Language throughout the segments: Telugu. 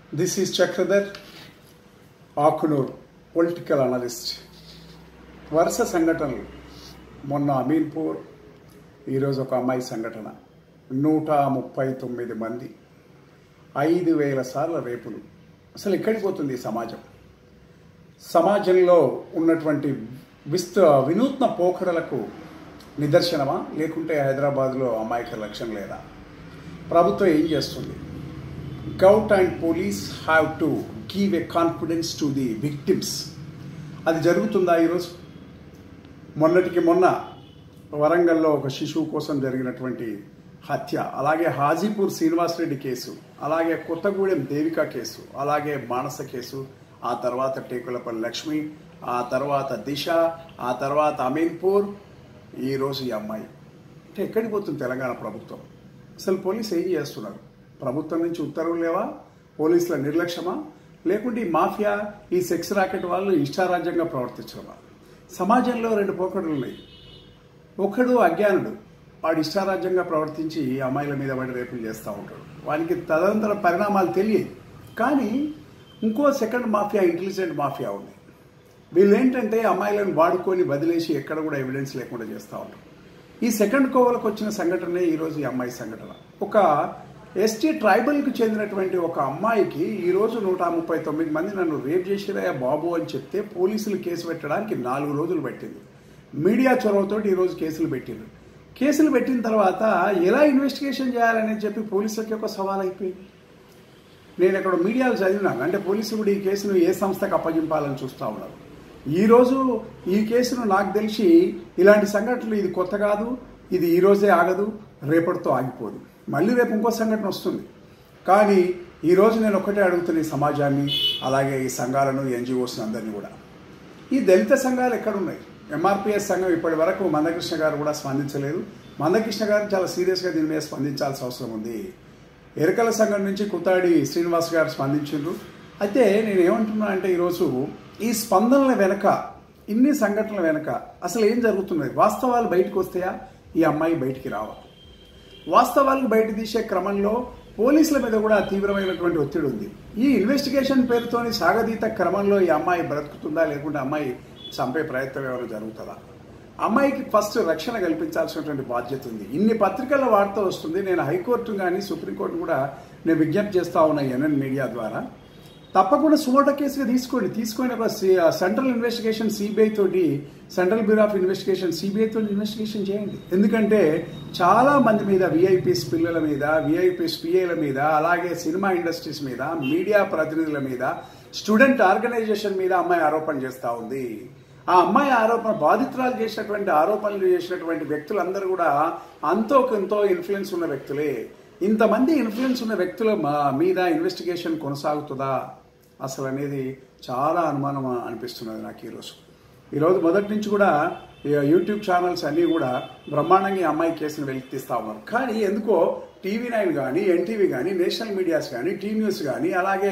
This is Chakradhar, Akunur political analyst వరుస సంఘటనలు మొన్న అమీన్పూర్ ఈరోజు ఒక అమ్మాయి సంఘటన నూట ముప్పై తొమ్మిది మంది ఐదు వేల సార్ల రేపులు అసలు ఎక్కడికి పోతుంది ఈ సమాజం సమాజంలో ఉన్నటువంటి విస్త వినూత్న పోకడలకు నిదర్శనమా లేకుంటే హైదరాబాద్లో అమాయక లక్ష్యం లేదా ప్రభుత్వం ఏం చేస్తుంది govt and police have to give a confidence to the victims అది జరుగుతుందా ఈరోజు మొన్నటికి మొన్న వరంగల్లో ఒక శిశువు కోసం జరిగినటువంటి హత్య అలాగే హాజీపూర్ శ్రీనివాసరెడ్డి కేసు అలాగే కొత్తగూడెం దేవిక కేసు అలాగే మానస కేసు ఆ తర్వాత టేకులపల్లి లక్ష్మి ఆ తర్వాత దిశ ఆ తర్వాత అమీన్పూర్ ఈరోజు ఈ అమ్మాయి అంటే ఎక్కడికి పోతుంది తెలంగాణ ప్రభుత్వం అసలు పోలీసు ఏం చేస్తున్నారు ప్రభుత్వం నుంచి ఉత్తర్వులు లేవా పోలీసుల నిర్లక్ష్యమా లేకుంటే ఈ మాఫియా ఈ సెక్స్ రాకెట్ వాళ్ళు ఇష్టారాజ్యంగా ప్రవర్తించడమా సమాజంలో రెండు పోకడులు ఉన్నాయి ఒకడు అజ్ఞానుడు వాడు ఇష్టారాజ్యంగా ప్రవర్తించి అమ్మాయిల మీద పడి రేపులు చేస్తూ ఉంటాడు వానికి తదనంతర పరిణామాలు తెలియదు కానీ ఇంకో సెకండ్ మాఫియా ఇంటెలిజెంట్ మాఫియా ఉంది వీళ్ళు ఏంటంటే అమ్మాయిలను వాడుకొని వదిలేసి ఎక్కడ కూడా ఎవిడెన్స్ లేకుండా చేస్తూ ఉంటారు ఈ సెకండ్ కోవలకు వచ్చిన సంఘటనే ఈరోజు ఈ అమ్మాయి సంఘటన ఒక ఎస్టీ ట్రైబల్కి చెందినటువంటి ఒక అమ్మాయికి ఈరోజు నూట ముప్పై తొమ్మిది మంది నన్ను రేప్ చేసిరయ్యా బాబు అని చెప్తే పోలీసులు కేసు పెట్టడానికి నాలుగు రోజులు పట్టింది మీడియా చొరవతోటి ఈరోజు కేసులు పెట్టిండ్రు కేసులు పెట్టిన తర్వాత ఎలా ఇన్వెస్టిగేషన్ చేయాలని చెప్పి పోలీసులకి ఒక సవాల్ అయిపోయింది నేను ఇక్కడ మీడియాలో చదివినాను అంటే పోలీసులు కూడా ఈ కేసును ఏ సంస్థకు అప్పగింపాలని చూస్తూ ఉన్నారు ఈరోజు ఈ కేసును నాకు తెలిసి ఇలాంటి సంఘటనలు ఇది కొత్త కాదు ఇది ఈ రోజే ఆగదు రేపటితో ఆగిపోదు మళ్ళీ రేపు ఇంకో సంఘటన వస్తుంది కానీ ఈరోజు నేను ఒక్కటే అడుగుతున్న ఈ సమాజాన్ని అలాగే ఈ సంఘాలను ఎన్జిఓస్ అందరినీ కూడా ఈ దళిత సంఘాలు ఎక్కడున్నాయి ఎంఆర్పిఎస్ సంఘం ఇప్పటి వరకు మందకృష్ణ గారు కూడా స్పందించలేదు మందకృష్ణ గారు చాలా సీరియస్గా దీని మీద స్పందించాల్సిన అవసరం ఉంది ఎరకల సంఘం నుంచి కుతాడి శ్రీనివాస్ గారు స్పందించారు అయితే నేను ఏమంటున్నా అంటే ఈరోజు ఈ స్పందనల వెనక ఇన్ని సంఘటనల వెనక అసలు ఏం జరుగుతున్నది వాస్తవాలు బయటకు వస్తాయా ఈ అమ్మాయి బయటికి రావా వాస్తవాలకు బయట తీసే క్రమంలో పోలీసుల మీద కూడా తీవ్రమైనటువంటి ఒత్తిడి ఉంది ఈ ఇన్వెస్టిగేషన్ పేరుతోని సాగదీత క్రమంలో ఈ అమ్మాయి బ్రతుకుతుందా లేకుంటే అమ్మాయి చంపే ప్రయత్నం ఏమైనా జరుగుతుందా అమ్మాయికి ఫస్ట్ రక్షణ కల్పించాల్సినటువంటి బాధ్యత ఉంది ఇన్ని పత్రికల వార్త వస్తుంది నేను హైకోర్టు కానీ సుప్రీంకోర్టు కూడా నేను విజ్ఞప్తి చేస్తా ఉన్నా ఎన్ఎన్ మీడియా ద్వారా తప్పకుండా సుమోటో కేసుగా తీసుకోండి తీసుకొని ఒక సెంట్రల్ ఇన్వెస్టిగేషన్ సిబిఐ తోటి central bureau of investigation CBI తోటి ఇన్వెస్టిగేషన్ చేయండి ఎందుకంటే చాలా మంది మీద విఐపీస్ పిల్లల మీద విఐపీస్ పిఏల మీద అలాగే సినిమా ఇండస్ట్రీస్ మీద మీడియా ప్రతినిధుల మీద స్టూడెంట్ ఆర్గనైజేషన్ మీద అమ్మాయి ఆరోపణ చేస్తూ ఉంది ఆ అమ్మాయి ఆరోపణ బాధితురాలు చేసినటువంటి ఆరోపణలు చేసినటువంటి వ్యక్తులందరూ కూడా అంతో కొంతో ఇన్ఫ్లుయెన్స్ ఉన్న వ్యక్తులే ఇంతమంది ఇన్ఫ్లుయెన్స్ ఉన్న వ్యక్తుల మీద ఇన్వెస్టిగేషన్ కొనసాగుతుందా అసలు అనేది చాలా అనుమానం అనిపిస్తున్నది నాకు ఈరోజు ఈరోజు మొదటి నుంచి కూడా యూట్యూబ్ ఛానల్స్ అన్నీ కూడా బ్రహ్మాండంగా ఈ అమ్మాయి కేసును వెలికితీస్తా ఉన్నారు కానీ ఎందుకో టీవీ నైన్ కానీ ఎన్టీవీ కానీ నేషనల్ మీడియాస్ కానీ టీ న్యూస్ కానీ అలాగే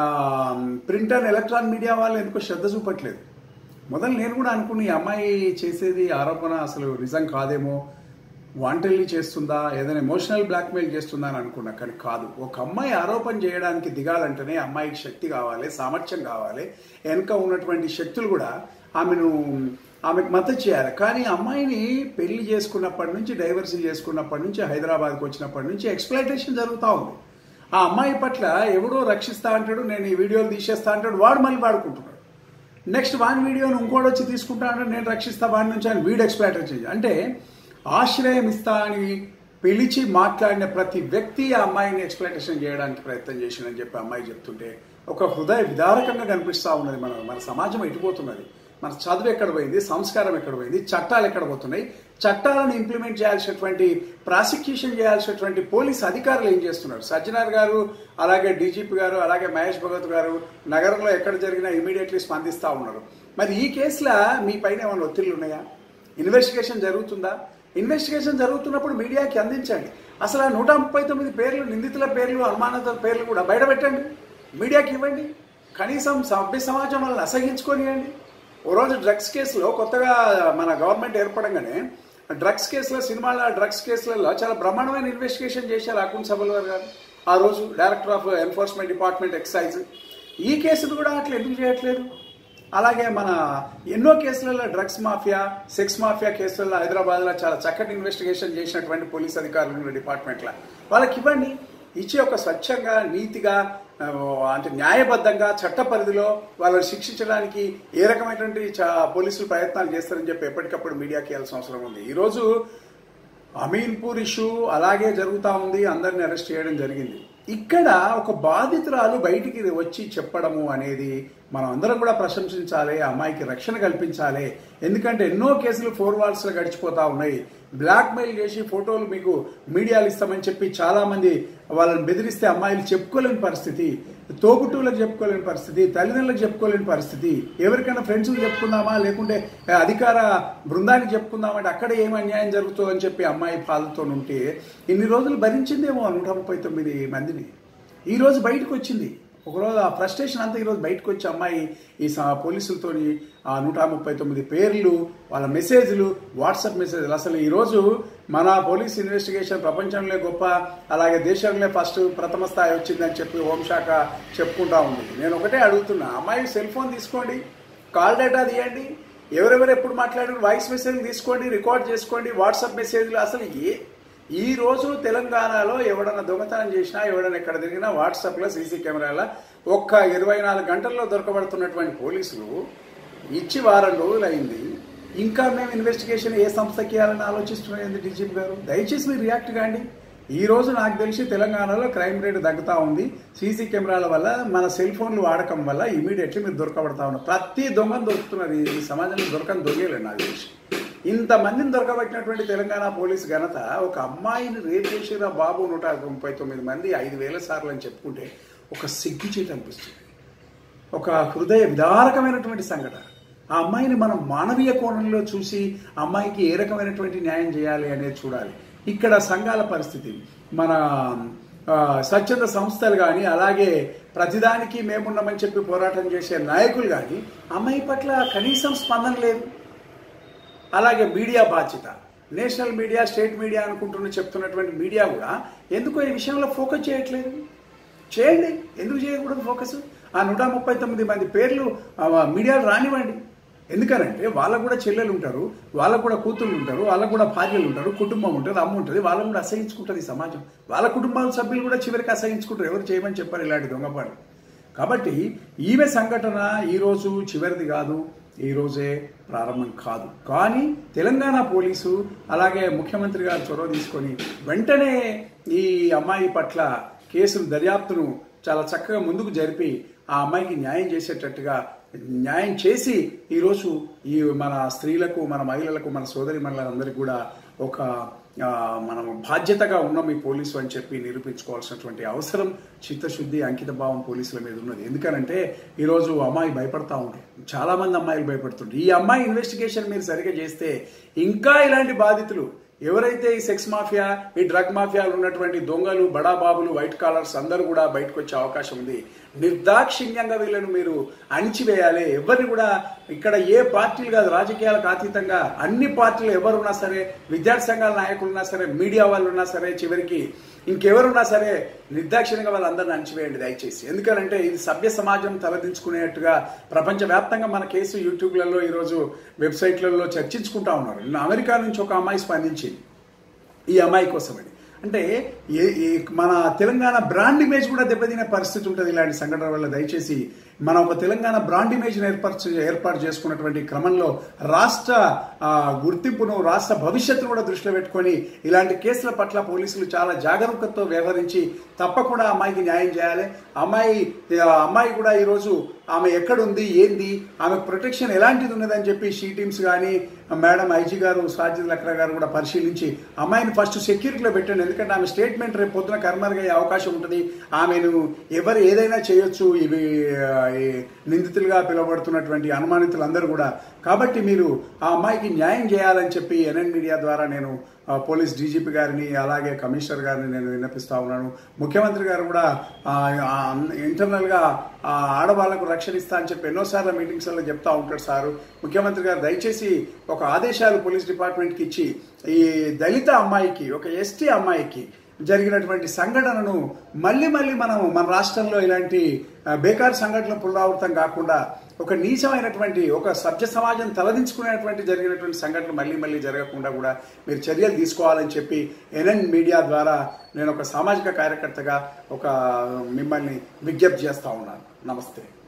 ప్రింట్ అండ్ ఎలక్ట్రానిక్ మీడియా వాళ్ళు ఎందుకో శ్రద్ధ చూపట్లేదు మొదలు నేను కూడా అనుకున్న ఈ అమ్మాయి చేసేది ఆరోపణ అసలు నిజం కాదేమో వాంటల్ని చేస్తుందా ఏదైనా ఎమోషనల్ బ్లాక్మెయిల్ చేస్తుందా అని అనుకున్నా కానీ కాదు ఒక అమ్మాయి ఆరోపణ చేయడానికి దిగాలంటేనే అమ్మాయికి శక్తి కావాలి సామర్థ్యం కావాలి వెనక ఉన్నటువంటి శక్తులు కూడా ఆమెను ఆమెకు మద్దతు చేయాలి కానీ అమ్మాయిని పెళ్లి చేసుకున్నప్పటి నుంచి డైవర్సీ చేసుకున్నప్పటి నుంచి హైదరాబాద్కి వచ్చినప్పటి నుంచి ఎక్స్ప్లైటేషన్ జరుగుతూ ఉంది ఆ అమ్మాయి పట్ల ఎవడో రక్షిస్తా అంటాడు నేను ఈ వీడియోలు తీసేస్తా అంటాడు వాడు మళ్ళీ వాడుకుంటున్నాడు నెక్స్ట్ వాని వీడియోను ఇంకోటి వచ్చి తీసుకుంటా అంటే నేను రక్షిస్తా వాడి నుంచి అని వీడు ఎక్స్ప్లైటేషన్ అంటే ఆశ్రయం ఇస్తా అని పిలిచి మాట్లాడిన ప్రతి వ్యక్తి ఆ అమ్మాయిని ఎక్స్ప్లెనేషన్ చేయడానికి ప్రయత్నం చేసిందని చెప్పి అమ్మాయి చెప్తుంటే ఒక హృదయ విదారకంగా కనిపిస్తూ ఉన్నది మన మన సమాజం ఎటుపోతున్నది మన చదువు ఎక్కడ పోయింది సంస్కారం ఎక్కడ పోయింది చట్టాలు ఎక్కడ పోతున్నాయి చట్టాలను ఇంప్లిమెంట్ చేయాల్సినటువంటి ప్రాసిక్యూషన్ చేయాల్సినటువంటి పోలీస్ అధికారులు ఏం చేస్తున్నారు సజ్జనార్ గారు అలాగే డీజీపీ గారు అలాగే మహేష్ భగవత్ గారు నగరంలో ఎక్కడ జరిగినా ఇమీడియట్లీ స్పందిస్తూ ఉన్నారు మరి ఈ కేసులో మీ పైన ఏమైనా ఒత్తిళ్ళు ఉన్నాయా ఇన్వెస్టిగేషన్ జరుగుతుందా ఇన్వెస్టిగేషన్ జరుగుతున్నప్పుడు మీడియాకి అందించండి అసలు ఆ నూట ముప్పై తొమ్మిది పేర్లు నిందితుల పేర్లు అనుమానితుల పేర్లు కూడా బయటపెట్టండి మీడియాకి ఇవ్వండి కనీసం సభ్య సమాజం వాళ్ళని అసహించుకొనియండి ఓ రోజు డ్రగ్స్ కేసులో కొత్తగా మన గవర్నమెంట్ ఏర్పడంగానే డ్రగ్స్ కేసులో సినిమాల డ్రగ్స్ కేసులలో చాలా బ్రహ్మాండమైన ఇన్వెస్టిగేషన్ చేశారు అకున్ సభల్ గారు ఆ రోజు director of enforcement department excise ఈ కేసులు కూడా అట్లా ఎందుకు చేయట్లేదు అలాగే మన ఎన్నో కేసులలో డ్రగ్స్ మాఫియా సెక్స్ మాఫియా కేసులలో హైదరాబాద్లో చాలా చక్కటి ఇన్వెస్టిగేషన్ చేసినటువంటి పోలీస్ అధికారులు ఉన్న డిపార్ట్మెంట్లో వాళ్ళకి ఇవ్వండి ఇచ్చి ఒక స్వచ్ఛంగా నీతిగా ఆ, అంటే న్యాయబద్ధంగా చట్ట పరిధిలో వాళ్ళని శిక్షించడానికి ఏ రకమైనటువంటి చా- పోలీసులు ప్రయత్నాలు చేస్తారని చెప్పి ఎప్పటికప్పుడు మీడియాకి వెళ్ళాల్సిన అవసరం ఉంది ఈరోజు అమీన్పూర్ ఇష్యూ అలాగే జరుగుతూ ఉంది అందరిని అరెస్ట్ చేయడం జరిగింది ఇక్కడ ఒక బాధితురాలు బయటికి వచ్చి చెప్పడము అనేది మనం అందరం కూడా ప్రశంసించాలి ఆ అమ్మాయికి రక్షణ కల్పించాలి ఎందుకంటే ఎన్నో కేసులు ఫోర్ వాల్స్లో గడిచిపోతా ఉన్నాయి బ్లాక్మెయిల్ చేసి ఫోటోలు మీకు మీడియాలు ఇస్తామని చెప్పి చాలా మంది వాళ్ళని బెదిరిస్తే అమ్మాయిలు చెప్పుకోలేని పరిస్థితి తోబుట్టువులకు చెప్పుకోలేని పరిస్థితి తల్లిదండ్రులకు చెప్పుకోలేని పరిస్థితి ఎవరికైనా ఫ్రెండ్స్కి చెప్పుకుందామా లేకుంటే అధికార బృందానికి చెప్పుకుందామా అంటే అక్కడ ఏం అన్యాయం జరుగుతుందో అని చెప్పి అమ్మాయి బాధతో ఉంటే ఇన్ని రోజులు భరించిందేమో నూట ముప్పై తొమ్మిది మందిని ఈ రోజు బయటకు వచ్చింది ఒకరోజు ఆ ఫ్రస్ట్రేషన్ అంతా ఈరోజు బయటకు వచ్చి అమ్మాయి ఈ స- పోలీసులతోని ఆ నూట ముప్పై తొమ్మిది పేర్లు వాళ్ళ మెసేజ్లు వాట్సాప్ మెసేజ్లు అసలు ఈరోజు మన పోలీస్ ఇన్వెస్టిగేషన్ ప్రపంచంలో గొప్ప అలాగే దేశంలో ఫస్ట్ ప్రథమ స్థాయి వచ్చిందని చెప్పి హోంశాఖ చెప్పుకుంటా ఉంది నేను ఒకటే అడుగుతున్నా అమ్మాయి సెల్ ఫోన్ తీసుకోండి కాల్ డేటా తీయండి ఎవరెవరు ఎప్పుడు మాట్లాడారు వాయిస్ మెసేజ్ తీసుకోండి రికార్డ్ చేసుకోండి వాట్సాప్ మెసేజ్లు అసలు ఏ ఈ రోజు తెలంగాణలో ఎవడన్నా దొంగతనం చేసినా ఎవడన్నా ఎక్కడ తిరిగినా వాట్సాప్లో సీసీ కెమెరాల ఒక్క ఇరవై నాలుగు గంటల్లో దొరకబడుతున్నటువంటి పోలీసులు ఇచ్చి వారం రోజులు అయింది ఇంకా మేము ఇన్వెస్టిగేషన్ ఏ సంస్థకి ఇవ్వాలని ఆలోచిస్తున్నది డీజీపీ గారు దయచేసి మీరు రియాక్ట్ కాండి ఈ రోజు నాకు తెలిసి తెలంగాణలో క్రైమ్ రేట్ తగ్గుతా ఉంది సీసీ కెమెరాల వల్ల మన సెల్ ఫోన్లు వాడకం వల్ల ఇమీడియట్లీ మీరు దొరకబడతా ఉన్నారు ప్రతి దొంగను దొరుకుతున్నారు ఈ- ఈ సమాజంలో దొరకని దొంగలేదు నాకు తెలిసి ఇంతమందిని దొరకబట్టినటువంటి తెలంగాణ పోలీస్ ఘనత ఒక అమ్మాయిని రేప్ చేసిన బాబు నూట ముప్పై తొమ్మిది మంది ఐదు వేల సార్లు అని చెప్పుకుంటే ఒక సిగ్గుచేట అనిపిస్తుంది ఒక హృదయ విదారకమైనటువంటి సంఘటన ఆ అమ్మాయిని మనం మానవీయ కోణంలో చూసి ఆ అమ్మాయికి ఏ రకమైనటువంటి న్యాయం చేయాలి అనేది చూడాలి ఇక్కడ సంఘాల పరిస్థితి మన ఆ, స్వచ్ఛంద సంస్థలు కానీ అలాగే ప్రతిదానికి మేమున్నామని చెప్పి పోరాటం చేసే నాయకులు కానీ అమ్మాయి పట్ల కనీసం స్పందన లేదు అలాగే మీడియా బాధ్యత నేషనల్ మీడియా స్టేట్ మీడియా అనుకుంటున్న చెప్తున్నటువంటి మీడియా కూడా ఎందుకో ఈ విషయంలో ఫోకస్ చేయట్లేదు చేయండి ఎందుకు చేయకూడదు ఫోకస్ ఆ నూట ముప్పై తొమ్మిది మంది పేర్లు ఆ, మీడియాలో రానివ్వండి ఎందుకనంటే వాళ్ళకు కూడా చెల్లెలు ఉంటారు వాళ్ళకు కూడా కూతుళ్ళు ఉంటారు వాళ్ళకు కూడా భార్యలు ఉంటారు కుటుంబం ఉంటుంది అమ్మ ఉంటుంది వాళ్ళకు కూడా అసహించుకుంటుంది ఈ సమాజం వాళ్ళ కుటుంబాల సభ్యులు కూడా చివరికి అసహించుకుంటారు ఎవరు చేయమని చెప్పారు ఇలాంటి దొంగపాటు కాబట్టి ఈమె సంఘటన ఈరోజు చివరిది కాదు ఈ రోజే ప్రారంభం కాదు కానీ తెలంగాణ పోలీసు అలాగే ముఖ్యమంత్రి గారు చొరవ తీసుకొని వెంటనే ఈ అమ్మాయి పట్ల కేసును దర్యాప్తును చాలా చక్కగా ముందుకు జరిపి ఆ అమ్మాయికి న్యాయం చేసేటట్టుగా న్యాయం చేసి ఈరోజు ఈ మన స్త్రీలకు మన మహిళలకు మన సోదరి మహిళలందరికీ కూడా ఒక ఆ, మనం బాధ్యతగా ఉన్నాం ఈ పోలీసు అని చెప్పి నిరూపించుకోవాల్సినటువంటి అవసరం చిత్తశుద్ధి అంకిత భావం పోలీసుల మీద ఉన్నది ఎందుకనంటే ఈరోజు అమ్మాయి భయపడతా ఉంది చాలా మంది అమ్మాయిలు భయపడుతుంటారు ఈ అమ్మాయి ఇన్వెస్టిగేషన్ మీరు సరిగా చేస్తే ఇంకా ఇలాంటి బాధితులు ఎవరైతే ఈ సెక్స్ మాఫియా ఈ డ్రగ్ మాఫియాలు ఉన్నటువంటి దొంగలు బడా బాబులు వైట్ కాలర్స్ అందరూ కూడా బయటకు వచ్చే అవకాశం ఉంది నిర్దాక్షిణ్యంగా వీళ్ళను మీరు అణిచివేయాలి ఎవరిని కూడా ఇక్కడ ఏ పార్టీలు కాదు రాజకీయాలకు అతీతంగా అన్ని పార్టీలు ఎవరున్నా సరే విద్యార్థి సంఘాల నాయకులు ఉన్నా సరే మీడియా వాళ్ళు ఉన్నా సరే చివరికి ఇంకెవరున్నా సరే నిర్దాక్షిణ్యంగా వాళ్ళందరిని అణిచివేయండి దయచేసి ఎందుకంటే ఇది సభ్య సమాజం తలదించుకునేట్టుగా ప్రపంచవ్యాప్తంగా మన కేసు యూట్యూబ్లలో ఈరోజు వెబ్సైట్లలో చర్చించుకుంటా ఉన్నారు నిన్న అమెరికా నుంచి ఒక అమ్మాయి స్పందించింది ఈ అమ్మాయి కోసమని అంటే ఏ ఏ- మన తెలంగాణ బ్రాండ్ ఇమేజ్ కూడా దెబ్బతినే పరిస్థితి ఉంటుంది ఇలాంటి సంఘటన వల్ల దయచేసి మన ఒక తెలంగాణ బ్రాండ్ ఇమేజ్ ఏర్పాటు ఏర్పాటు చేసుకున్నటువంటి క్రమంలో రాష్ట్ర ఆ, గుర్తింపును రాష్ట్ర భవిష్యత్తును కూడా దృష్టిలో పెట్టుకొని ఇలాంటి కేసుల పట్ల పోలీసులు చాలా జాగరూకతతో వ్యవహరించి తప్పకుండా అమ్మాయికి న్యాయం చేయాలి అమ్మాయి ఆ అమ్మాయి కూడా ఈరోజు ఆమె ఎక్కడుంది ఏంది ఆమె ప్రొటెక్షన్ ఎలాంటిది ఉన్నదని చెప్పి షీ టీమ్స్ కానీ మేడం ఐజీ గారు సాజిద్ లక్రా గారు కూడా పరిశీలించి అమ్మాయిని ఫస్ట్ సెక్యూరిటీలో పెట్టండి ఎందుకంటే ఆమె స్టేట్మెంట్ రేపు పొద్దున కర్మరుగయ్యే అవకాశం ఉంటుంది ఆమెను ఎవరు ఏదైనా చేయొచ్చు ఇవి ఆ, ఈ నిందితులుగా పిలువబడుతున్నటువంటి అనుమానితులందరూ కూడా కాబట్టి మీరు ఆ అమ్మాయికి న్యాయం చేయాలని చెప్పి ఎన్ఎన్ మీడియా ద్వారా నేను ఆ, పోలీస్ డీజీపీ గారిని అలాగే కమిషనర్ గారిని నేను విన్నపిస్తా ఉన్నాను ముఖ్యమంత్రి గారు కూడా ఆ, ఆ, ఇంటర్నల్గా ఆ, ఆడవాళ్లకు రక్షణ ఇస్తా అని చెప్పి ఎన్నోసార్లు మీటింగ్స్లో చెప్తా ఉంటాడు సారు ముఖ్యమంత్రి గారు దయచేసి ఒక ఆదేశాలు పోలీస్ డిపార్ట్మెంట్కి ఇచ్చి ఈ దళిత అమ్మాయికి ఒక ఎస్టీ అమ్మాయికి జరిగినటువంటి సంఘటనను మళ్ళీ మళ్ళీ మనం మన రాష్ట్రంలో ఇలాంటి ఆ, బేకార్ సంఘటనలు పునరావృతం కాకుండా ఒక నీచమైనటువంటి ఒక సభ్య సమాజం తలదించుకునేటువంటి జరిగినటువంటి సంఘటనలు మళ్ళీ మళ్ళీ జరగకుండా కూడా మీరు చర్యలు తీసుకోవాలని చెప్పి ఎన్ఎన్ మీడియా ద్వారా నేను ఒక సామాజిక కార్యకర్తగా ఒక మిమ్మల్ని విజ్ఞప్తి చేస్తా ఉన్నాను నమస్తే